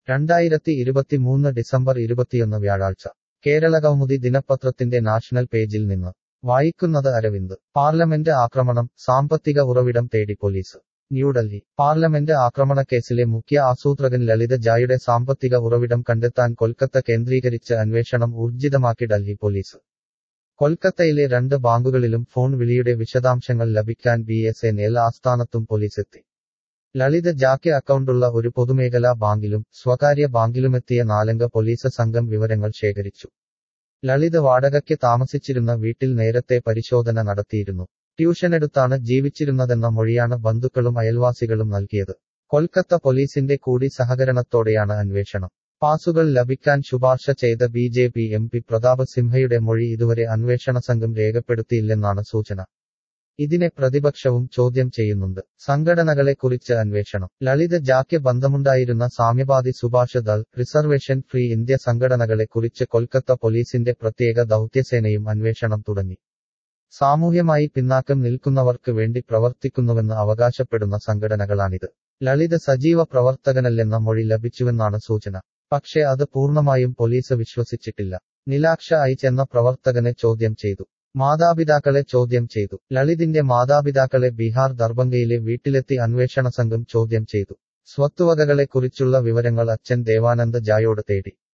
രണ്ടായിരത്തി ഇരുപത്തിമൂന്ന് ഡിസംബർ ഇരുപത്തിയൊന്ന് വ്യാഴാഴ്ച കേരള കൗമുദി ദിനപത്രത്തിന്റെ നാഷണൽ പേജിൽ നിന്ന് വായിക്കുന്നത് അരവിന്ദ് പാർലമെന്റ് ആക്രമണം സാമ്പത്തിക ഉറവിടം തേടി പോലീസ് ന്യൂഡൽഹി പാർലമെന്റ് ആക്രമണക്കേസിലെ മുഖ്യ ആസൂത്രകൻ ലളിത ജായുടെ സാമ്പത്തിക ഉറവിടം കണ്ടെത്താൻ കൊൽക്കത്ത കേന്ദ്രീകരിച്ച് അന്വേഷണം ഊർജിതമാക്കി ഡൽഹി പോലീസ് കൊൽക്കത്തയിലെ രണ്ട് ബാങ്കുകളിലും ഫോൺ വിളിയുടെ വിശദാംശങ്ങൾ ലഭിക്കാൻ ബി എസ് എൻ എൽ ആസ്ഥാനത്തും പോലീസെത്തി ലളിത ജാക്ക് അക്കൗണ്ടുള്ള ഒരു പൊതുമേഖലാ ബാങ്കിലും സ്വകാര്യ ബാങ്കിലുമെത്തിയ നാലംഗ പോലീസ് സംഘം വിവരങ്ങൾ ശേഖരിച്ചു ലളിത് വാടകയ്ക്ക് താമസിച്ചിരുന്ന വീട്ടിൽ നേരത്തെ പരിശോധന നടത്തിയിരുന്നു ട്യൂഷനെടുത്താണ് ജീവിച്ചിരുന്നതെന്ന മൊഴിയാണ് ബന്ധുക്കളും അയൽവാസികളും നൽകിയത് കൊൽക്കത്ത പോലീസിന്റെ കൂടി സഹകരണത്തോടെയാണ് അന്വേഷണം പാസുകൾ ലഭിക്കാൻ ശുപാർശ ചെയ്ത B J P M P Pratap സിംഹയുടെ മൊഴി ഇതുവരെ അന്വേഷണ സംഘം രേഖപ്പെടുത്തിയില്ലെന്നാണ് സൂചന ഇതിനെ പ്രതിപക്ഷവും ചോദ്യം ചെയ്യുന്നുണ്ട് സംഘടനകളെക്കുറിച്ച് അന്വേഷണം ലളിത ജാക്ക് ബന്ധമുണ്ടായിരുന്ന Samyavadi Subhash Dal reservation free India സംഘടനകളെക്കുറിച്ച് കൊൽക്കത്ത പോലീസിന്റെ പ്രത്യേക ദൗത്യസേനയും അന്വേഷണം തുടങ്ങി സാമൂഹ്യമായി പിന്നാക്കം നിൽക്കുന്നവർക്ക് വേണ്ടി പ്രവർത്തിക്കുന്നുവെന്ന് അവകാശപ്പെടുന്ന സംഘടനകളാണിത് ലളിത സജീവ പ്രവർത്തകനല്ലെന്ന മൊഴി ലഭിച്ചുവെന്നാണ് സൂചന പക്ഷേ അത് പൂർണ്ണമായും പോലീസ് വിശ്വസിച്ചിട്ടില്ല നിലാക്ഷ ഐച്ച് എന്ന പ്രവർത്തകനെ ചോദ്യം ചെയ്തു മാതാപിതാക്കളെ ചോദ്യം ചെയ്തു ലളിതിന്റെ മാതാപിതാക്കളെ ബീഹാർ ദർഭംഗയിലെ വീട്ടിലെത്തി അന്വേഷണ സംഘം ചോദ്യം ചെയ്തു സ്വത്തുവകകളെക്കുറിച്ചുള്ള വിവരങ്ങൾ അച്ഛൻ ദേവാനന്ദ ജായോട് തേടി